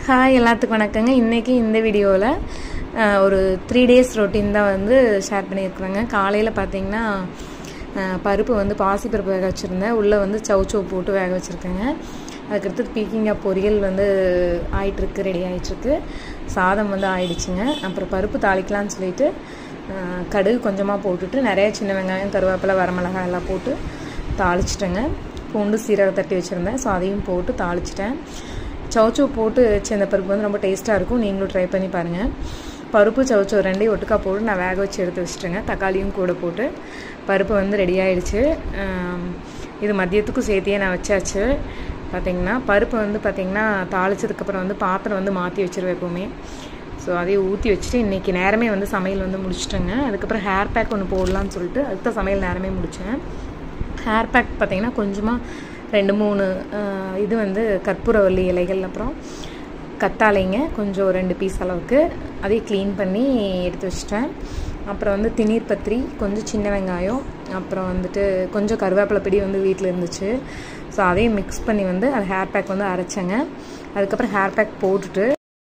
hi எல்லாத்துக்கும் வணக்கங்க இன்றைக்கி இந்த வீடியோவில் ஒரு த்ரீ டேஸ் ரொட்டீன் தான் வந்து ஷேர் பண்ணியிருக்கிறேங்க காலையில் பார்த்தீங்கன்னா அஹ், பருப்பு வந்து பாசிப்பருப்பு வேக வச்சுருந்தேன் உள்ளே வந்து சவுச்சோ போட்டு வேக வச்சுருக்கேங்க அதுக்கடுத்து பீக்கிங்காக பொரியல் வந்து ஆயிட்டுருக்கு ரெடி ஆயிட்டுருக்கு சாதம் வந்து ஆயிடுச்சுங்க அப்புறம் பருப்பு தாளிக்கலாம்னு சொல்லிட்டு அஹ், கடுகு கொஞ்சமாக போட்டுட்டு நிறைய சின்ன வெங்காயம் கருவேப்பிலை வரமிளகாய் எல்லாம் போட்டு தாளிச்சிட்டேங்க பூண்டு சீரகம் தட்டி வச்சுருந்தேன் ஸோ அதையும் போட்டு தாளிச்சிட்டேன் சவுச்சோ போட்டு வச்ச இந்த பருப்பு வந்து ரொம்ப டேஸ்ட்டாக இருக்கும் நீங்களும் ட்ரை பண்ணி பாருங்கள் பருப்பு சவுச்சோ ரெண்டையும் ஒட்டுக்கா போட்டு நான் வேக வச்சு எடுத்து வச்சுட்டேங்க தக்காளியும் கூட போட்டு பருப்பு வந்து ரெடி ஆயிடுச்சு ஆம், இது மதியத்துக்கும் சேர்த்தியே நான் வச்சாச்சு பார்த்தீங்கன்னா பருப்பு வந்து பார்த்திங்கன்னா தாளிச்சதுக்கப்புறம் வந்து பாத்திரம் வந்து மாற்றி வச்சிருவேன் எப்போவுமே ஸோ அதையும் ஊற்றி வச்சுட்டு இன்றைக்கி நேரமே வந்து சமையல் வந்து முடிச்சிட்டேங்க அதுக்கப்புறம் ஹேர் பேக் ஒன்று போடலான்னு சொல்லிட்டு அதுக்கு சமையல் நேரமே முடித்தேன் ஹேர் பேக் பார்த்தீங்கன்னா கொஞ்சமாக ரெண்டு மூணு ஆஹ், இது வந்து கற்பூரவல்லி இலைகள் அப்புறம் கத்தாழைங்க கொஞ்சம் ஒரு ரெண்டு பீஸ் அளவுக்கு அதையும் க்ளீன் பண்ணி எடுத்து வச்சிட்டேன் அப்புறம் வந்து திணீர் பத்திரி கொஞ்சம் சின்ன வெங்காயம் அப்புறம் வந்துட்டு கொஞ்சம் கருவேப்பிலை பிடி வந்து வீட்டில் இருந்துச்சு ஸோ அதையும் மிக்ஸ் பண்ணி வந்து அது ஹேர் பேக் வந்து அரைச்சேங்க அதுக்கப்புறம் ஹேர் பேக் போட்டுட்டு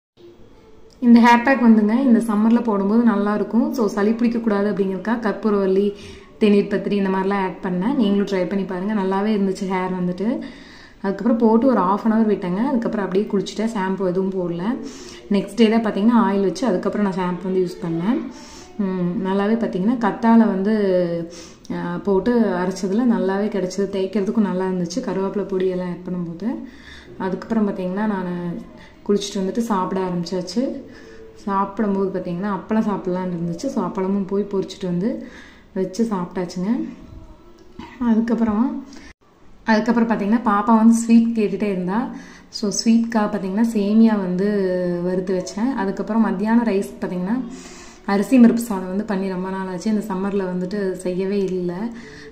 இந்த ஹேர் பேக் வந்துங்க இந்த சம்மரில் போடும்போது நல்லாயிருக்கும் ஸோ சளி பிடிக்கக்கூடாது அப்படிங்கிறக்கா கற்பூரவல்லி தேநீர் பத்திரி இந்த மாதிரிலாம் ஆட் பண்ணேன் நீங்களும் ட்ரை பண்ணி பாருங்கள் நல்லாவே இருந்துச்சு ஹேர் வந்துட்டு அதுக்கப்புறம் போட்டு ஒரு ஆஃப் அன் ஹவர் விட்டேங்க அதுக்கப்புறம் அப்படியே குளிச்சுட்டேன் ஷாம்பு எதுவும் போடல நெக்ஸ்ட் டே தான் பார்த்தீங்கன்னா ஆயில் வச்சு அதுக்கப்புறம் நான் ஷாம்பு வந்து யூஸ் பண்ணேன் ம், நல்லாவே பார்த்தீங்கன்னா கத்தாழை வந்து அஹ், போட்டு அரைச்சதில் நல்லாவே கிடச்சிது தேய்க்கிறதுக்கும் நல்லா இருந்துச்சு கருவேப்பிலை பொடி எல்லாம் ஆட் பண்ணும்போது அதுக்கப்புறம் பார்த்தீங்கன்னா நான் குளிச்சுட்டு வந்துட்டு சாப்பிட ஆரம்பிச்சாச்சு சாப்பிடும்போது பார்த்தீங்கன்னா அப்பளம் சாப்பிட்லான்னு இருந்துச்சு ஸோ அப்பளமும் போய் பொரிச்சிட்டு வந்து வச்சு சாப்பிட்டாச்சுங்க அதுக்கப்புறமா அதுக்கப்புறம் பார்த்தீங்கன்னா பாப்பா வந்து ஸ்வீட் கேட்டுகிட்டே இருந்தா ஸோ ஸ்வீட்காக பார்த்தீங்கன்னா சேமியா வந்து வறுத்து வச்சேன் அதுக்கப்புறம் மத்தியானம் ரைஸ் பார்த்தீங்கன்னா அரிசி பருப்பு சாதம் வந்து பண்ணி ரொம்ப நாள் ஆச்சு இந்த சம்மரில் வந்துட்டு செய்யவே இல்லை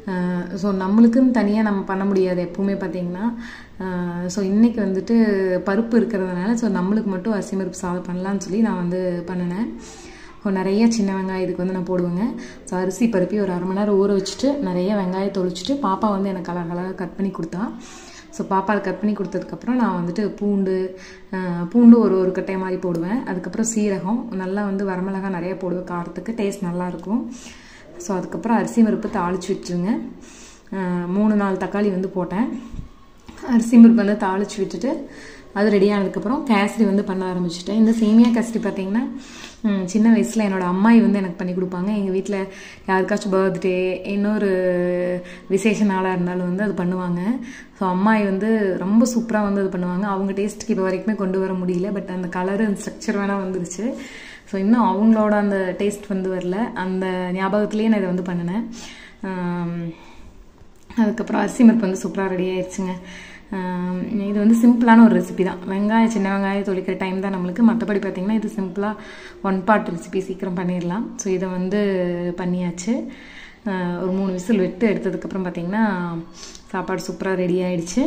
ஸோ நம்மளுக்குன்னு தனியாக நம்ம பண்ண முடியாது எப்பவுமே பார்த்தீங்கன்னா ஸோ இன்றைக்கி வந்துட்டு பருப்பு இருக்கிறதுனால ஸோ நம்மளுக்கு மட்டும் அரிசி பருப்பு சாதம் பண்ணலான்னு சொல்லி நான் வந்து பண்ணினேன் இப்போ நிறைய சின்ன வெங்காயம் இதுக்கு வந்து நான் போடுவேங்க ஸோ அரிசி பருப்பி ஒரு அரை மணி நேரம் ஊற வச்சுட்டு நிறைய வெங்காயம் தொளிச்சிட்டு பாப்பா வந்து எனக்கு அழகழகாக கட் பண்ணி கொடுத்தா ஸோ பாப்பா அதை கட் பண்ணி கொடுத்ததுக்கப்புறம் நான் வந்துட்டு பூண்டு அஹ், பூண்டு ஒரு ஒரு கட்டையை மாதிரி போடுவேன் அதுக்கப்புறம் சீரகம் நல்லா வந்து வரமிளகா நிறைய போடுவேன் காரத்துக்கு டேஸ்ட் நல்லாயிருக்கும் ஸோ அதுக்கப்புறம் அரிசி பருப்பு தாளித்து வச்சுருங்க அஹ், மூணு நாலு தக்காளி வந்து போட்டேன் அரிசி பருப்பு வந்து தாளித்து விட்டுட்டு அது ரெடி ஆனதுக்கப்புறம் கேசரி வந்து பண்ண ஆரம்பிச்சிட்டேன் இந்த சேமியா கேசரி பார்த்தீங்கன்னா ம், சின்ன வயசில் என்னோட அம்மாயி வந்து எனக்கு பண்ணி கொடுப்பாங்க எங்கள் வீட்டில் யாருக்காச்சும் பர்த்டே இன்னொரு விசேஷ நாளாக இருந்தாலும் வந்து அது பண்ணுவாங்க ஸோ அம்மாயி வந்து ரொம்ப சூப்பராக வந்து அது பண்ணுவாங்க அவங்க டேஸ்ட்டுக்கு இப்போ வரைக்குமே கொண்டு வர முடியல பட் அந்த கலரு அந்த ஸ்ட்ரக்சர் வேணால் வந்துருச்சு ஸோ இன்னும் அவங்களோட அந்த டேஸ்ட் வந்து வரல அந்த ஞாபகத்துலேயே நான் இதை வந்து பண்ணினேன் ஆம், அதுக்கப்புறம் அரிசி பருப்பு வந்து சூப்பராக ரெடி ஆயிடுச்சுங்க ஆம், இது வந்து சிம்பிளான ஒரு ரெசிபி தான் வெங்காயம் சின்ன வெங்காயம் தொளிக்கிற டைம் தான் நம்மளுக்கு மற்றபடி பார்த்திங்கன்னா இது சிம்பிளாக ஒன் பார்ட் ரெசிபி சீக்கிரம் பண்ணிடலாம் ஸோ இதை வந்து பண்ணியாச்சு ஆ, ஒரு மூணு விசில் விட்டு எடுத்ததுக்கப்புறம் பார்த்திங்கன்னா சாப்பாடு சூப்பராக ரெடி ஆயிடுச்சு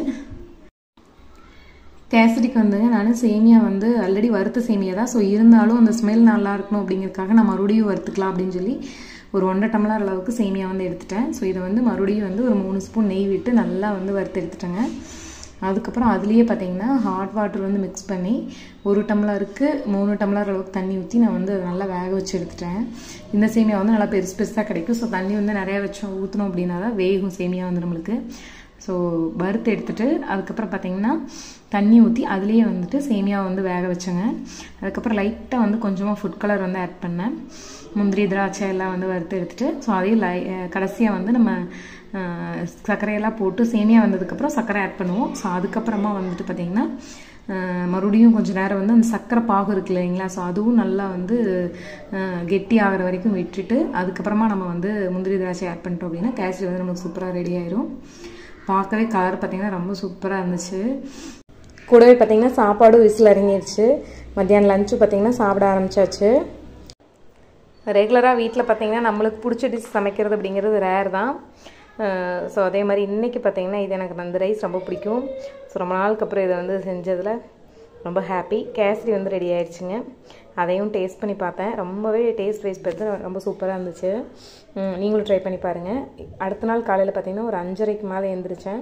கேசரிக்கு வந்துங்க நான் சேமியா வந்து ஆல்ரெடி வறுத்த சேமியா தான் ஸோ இருந்தாலும் அந்த ஸ்மெல் நல்லா இருக்கணும் அப்படிங்கிறதுக்காக நான் மறுபடியும் வறுத்துக்கலாம் அப்படின்னு சொல்லி ஒரு ஒன்றரை டம்ளர் அளவுக்கு சேமியா வந்து எடுத்துட்டேன் ஸோ இதை வந்து மறுபடியும் வந்து ஒரு மூணு ஸ்பூன் நெய் விட்டு நல்லா வந்து வறுத்து எடுத்துட்டேங்க அதுக்கப்புறம் அதுலேயே பார்த்தீங்கன்னா ஹாட் வாட்டர் வந்து மிக்ஸ் பண்ணி ஒரு டம்ளருக்கு மூணு டம்ளர் அளவுக்கு தண்ணி ஊற்றி நான் வந்து அதை நல்லா வேக வச்சு எடுத்துட்டேன் இந்த சேமியா வந்து நல்லா பெருசு பெருசாக கிடைக்கும் ஸோ தண்ணி வந்து நிறையா வச்சோம் ஊற்றணும் அப்படின்னா தான் வேகும் சேமியா வந்து நம்மளுக்கு ஸோ வறுத்து எடுத்துட்டு அதுக்கப்புறம் பார்த்தீங்கன்னா தண்ணி ஊற்றி அதுலேயே வந்துட்டு சேமியா வந்து வேக வச்சேங்க அதுக்கப்புறம் லைட்டாக வந்து கொஞ்சமாக ஃபுட் கலர் வந்து ஆட் பண்ணேன் முந்திரி திராட்சை எல்லாம் வந்து வறுத்து எடுத்துட்டு ஸோ அதையும் லை கடைசியாக வந்து நம்ம அஹ், சர்க்கரையெல்லாம் போட்டு சேமியா வந்ததுக்கப்புறம் சர்க்கரை ஆட் பண்ணுவோம் ஸோ அதுக்கப்புறமா வந்துட்டு பார்த்திங்கன்னா அஹ், மறுபடியும் கொஞ்சம் நேரம் வந்து அந்த சர்க்கரை பாகு இருக்கு இல்லைங்களா ஸோ அதுவும் நல்லா வந்து அஹ், கெட்டி ஆகிற வரைக்கும் விட்டுட்டு அதுக்கப்புறமா நம்ம வந்து முந்திரி திராட்சை ஆட் பண்ணிட்டோம் அப்படின்னா கேசரி வந்து நமக்கு சூப்பராக ரெடி ஆயிரும் பார்க்கவே கலர் பார்த்தீங்கன்னா ரொம்ப சூப்பராக இருந்துச்சு கூடவே பார்த்தீங்கன்னா சாப்பாடும் விசில் இறங்கிடுச்சு மத்தியானம் லஞ்சு பார்த்தீங்கன்னா சாப்பிட ஆரம்பிச்சாச்சு ரெகுலராக வீட்டில் பார்த்தீங்கன்னா நம்மளுக்கு பிடிச்ச டிஷ் சமைக்கிறது அப்படிங்கிறது ரேர் தான் ஸோ அதே மாதிரி இன்றைக்கி பார்த்தீங்கன்னா இது எனக்கு அந்த ரைஸ் ரொம்ப பிடிக்கும் ஸோ ரொம்ப நாளுக்கு அப்புறம் இதை வந்து செஞ்சதில் ரொம்ப ஹாப்பி கேசரி வந்து ரெடி ஆயிடுச்சுங்க அதையும் டேஸ்ட் பண்ணி பார்த்தேன் ரொம்பவே டேஸ்ட் வைஸ் பார்த்து ரொம்ப சூப்பராக இருந்துச்சு ம், நீங்களும் ட்ரை பண்ணி பாருங்கள் அடுத்த நாள் காலையில் பார்த்தீங்கன்னா ஒரு அஞ்சரைக்கு மேலே எழுந்திரிச்சேன்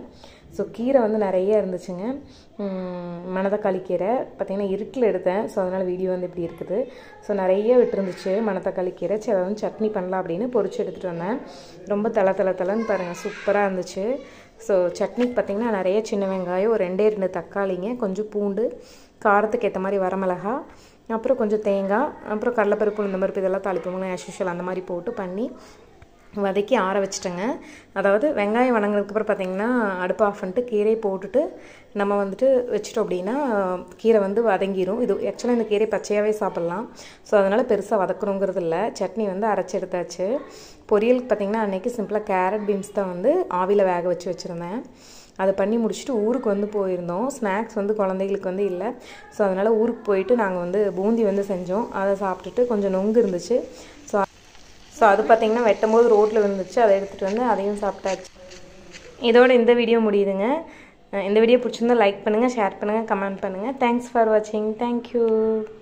ஸோ கீரை வந்து நிறைய இருந்துச்சுங்க மணத்தக்காளி கீரை பார்த்திங்கன்னா இருட்டில் எடுத்தேன் ஸோ அதனால் வீடியோ வந்து இப்படி இருக்குது ஸோ நிறைய விட்டுருந்துச்சு மணத்தக்காளி கீரை சரி அதை வந்து சட்னி பண்ணலாம் அப்படின்னு பொரிச்சு எடுத்துகிட்டு வந்தேன் ரொம்ப தலை தலை தலைன்னு பாருங்கள் சூப்பராக இருந்துச்சு ஸோ சட்னிக்கு பார்த்திங்கன்னா நிறைய சின்ன வெங்காயம் ஒரு ரெண்டே ரெண்டு தக்காளிங்க கொஞ்சம் பூண்டு காரத்துக்கு ஏற்ற மாதிரி வரமிளகா அப்புறம் கொஞ்சம் தேங்காய் அப்புறம் கடலைப்பருப்பு இந்த பருப்பு இதெல்லாம் தாளிப்போம்னா ஆஸ் அந்த மாதிரி போட்டு பண்ணி வதக்கி ஆற வச்சுட்டேங்க அதாவது வெங்காயம் வணங்கினதுக்கப்புறம் பார்த்திங்கன்னா அடுப்பு ஆஃப் பண்ணிட்டு கீரையை போட்டுட்டு நம்ம வந்துட்டு வச்சிட்டோம் அப்படின்னா கீரை வந்து வதங்கிடும் இது ஆக்சுவலாக இந்த கீரை பச்சையாகவே சாப்பிட்லாம் ஸோ அதனால் பெருசாக வதக்கணுங்கிறது இல்லை சட்னி வந்து அரைச்சி எடுத்தாச்சு பொரியலுக்கு பார்த்திங்கன்னா அன்றைக்கி சிம்பிளாக கேரட் பீன்ஸ் தான் வந்து ஆவியில் வேக வச்சு வச்சுருந்தேன் அதை பண்ணி முடிச்சுட்டு ஊருக்கு வந்து போயிருந்தோம் ஸ்நாக்ஸ் வந்து குழந்தைகளுக்கு வந்து இல்லை ஸோ அதனால் ஊருக்கு போயிட்டு நாங்கள் வந்து பூந்தி வந்து செஞ்சோம் அதை சாப்பிட்டுட்டு கொஞ்சம் நொங்கு இருந்துச்சு ஸோ ஸோ அது பார்த்திங்கன்னா வெட்டும் போது ரோட்டில் இருந்துச்சு அதை எடுத்துகிட்டு வந்து அதையும் சாப்பிட்டாச்சு இதோட இந்த வீடியோ முடியுதுங்க இந்த வீடியோ பிடிச்சிருந்தா லைக் பண்ணுங்கள் ஷேர் பண்ணுங்கள் கமெண்ட் பண்ணுங்கள் தேங்க்ஸ் ஃபார் வாட்சிங் தேங்க்யூ